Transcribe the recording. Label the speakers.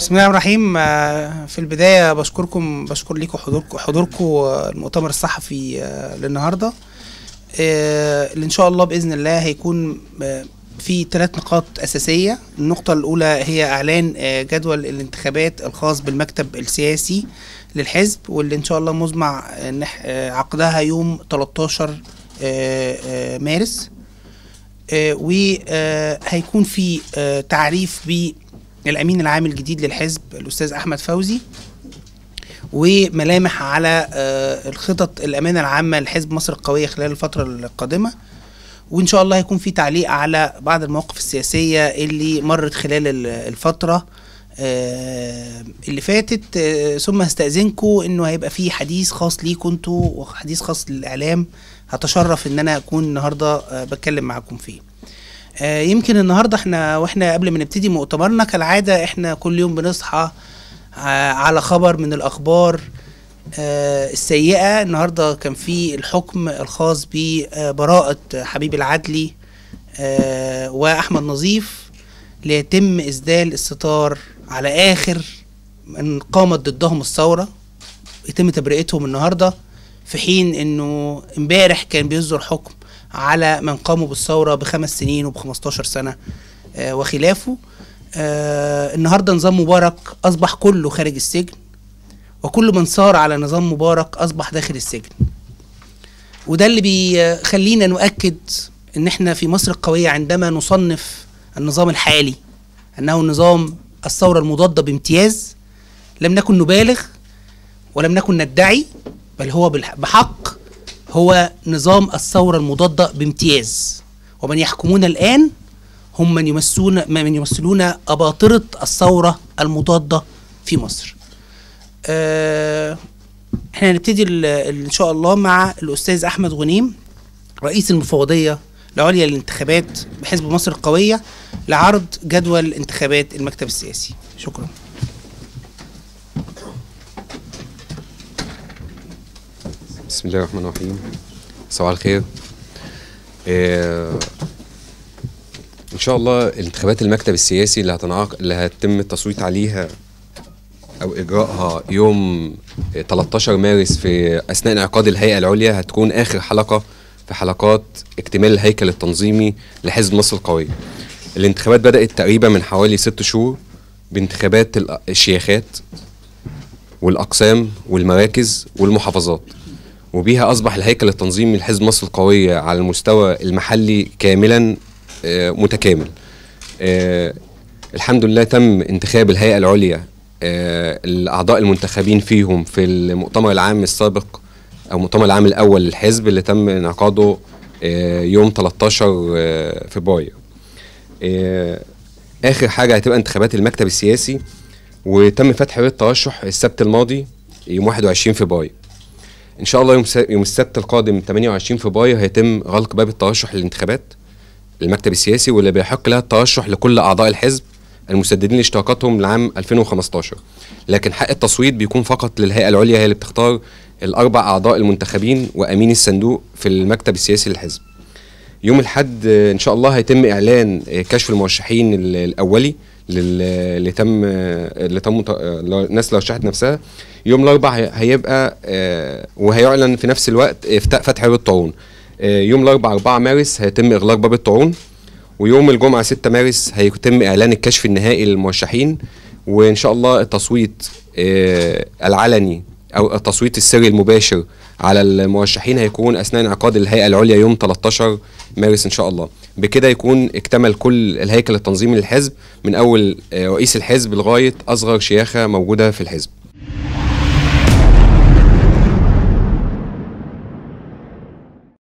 Speaker 1: بسم الله الرحمن الرحيم آه، في البداية بشكركم بشكر لكم حضوركم حضوركم آه، المؤتمر الصحفي آه، للنهاردة آه، اللي إن شاء الله بإذن الله هيكون آه، في ثلاث نقاط أساسية النقطة الأولى هي إعلان آه، جدول الانتخابات الخاص بالمكتب السياسي للحزب واللي إن شاء الله مزمع آه، نح- آه، عقدها يوم 13 آه، آه، مارس وهيكون في آه، تعريف بالامين العام الجديد للحزب الاستاذ احمد فوزي وملامح على آه، الخطط الامانه العامه لحزب مصر القويه خلال الفتره القادمه وان شاء الله هيكون في تعليق على بعض المواقف السياسيه اللي مرت خلال ال- الفتره آه، اللي فاتت آه، ثم هستأذنكم انه هيبقى في حديث خاص ليكم انتوا وحديث خاص للاعلام هتشرف ان انا اكون النهارده آه، بتكلم معاكم فيه آه، يمكن النهارده احنا واحنا قبل ما نبتدي مؤتمرنا كالعاده احنا كل يوم بنصحى آه، على خبر من الاخبار آه، السيئه النهارده كان في الحكم الخاص ببراءه حبيب العدلي آه، واحمد نظيف ليتم اسدال الستار على اخر من قامت ضدهم الثوره يتم تبرئتهم النهارده في حين انه امبارح كان بيصدر حكم على من قاموا بالثوره بخمس سنين وب15 سنه آه وخلافه آه النهارده نظام مبارك اصبح كله خارج السجن وكل من صار على نظام مبارك اصبح داخل السجن وده اللي بيخلينا نؤكد ان احنا في مصر القويه عندما نصنف النظام الحالي انه نظام الثوره المضاده بامتياز لم نكن نبالغ ولم نكن ندعي بل هو بالح- بحق هو نظام الثورة المضادة بامتياز ومن يحكمون الآن هم من يمثلون من يمثلون أباطرة الثورة المضادة في مصر. آه، احنا هنبتدي ال- ال- إن شاء الله مع الأستاذ أحمد غنيم رئيس المفوضية العليا للانتخابات بحزب مصر القوية لعرض جدول انتخابات المكتب السياسي. شكرا.
Speaker 2: بسم الله الرحمن الرحيم صباح الخير آه، ان شاء الله انتخابات المكتب السياسي اللي هتنعق اللي هيتم التصويت عليها او اجراءها يوم آه، 13 مارس في اثناء انعقاد الهيئه العليا هتكون اخر حلقه في حلقات اكتمال الهيكل التنظيمي لحزب مصر القويه الانتخابات بدات تقريبا من حوالي ست شهور بانتخابات الأ- الشياخات والاقسام والمراكز والمحافظات وبيها اصبح الهيكل التنظيمي لحزب مصر القويه على المستوى المحلي كاملا آه، متكامل آه، الحمد لله تم انتخاب الهيئه العليا آه، الاعضاء المنتخبين فيهم في المؤتمر العام السابق او المؤتمر العام الاول للحزب اللي تم انعقاده آه، يوم 13 آه، فبراير آه، اخر حاجه هتبقى انتخابات المكتب السياسي وتم فتح باب الترشح السبت الماضي يوم 21 فبراير ان شاء الله يوم س- يوم السبت القادم 28 فبراير هيتم غلق باب الترشح للانتخابات المكتب السياسي واللي بيحق لها الترشح لكل اعضاء الحزب المسددين لاشتراكاتهم لعام 2015 لكن حق التصويت بيكون فقط للهيئه العليا هي اللي بتختار الاربع اعضاء المنتخبين وامين الصندوق في المكتب السياسي للحزب يوم الحد آه، ان شاء الله هيتم اعلان آه، كشف المرشحين ال- الاولي لل- اللي تم آه، اللي تم ت- آه، ل- الناس اللي رشحت نفسها يوم الاربعاء هي- هيبقى آه، وهيعلن في نفس الوقت افتاء فتح باب الطاعون آه، يوم الاربعاء 4 مارس هيتم اغلاق باب الطاعون ويوم الجمعه 6 مارس هيتم اعلان الكشف النهائي للمرشحين وان شاء الله التصويت آه، العلني او التصويت السري المباشر على المرشحين هيكون اثناء انعقاد الهيئه العليا يوم 13 مارس ان شاء الله بكده يكون اكتمل كل الهيكل التنظيمي للحزب من اول آه، رئيس الحزب لغايه اصغر شياخه موجوده في الحزب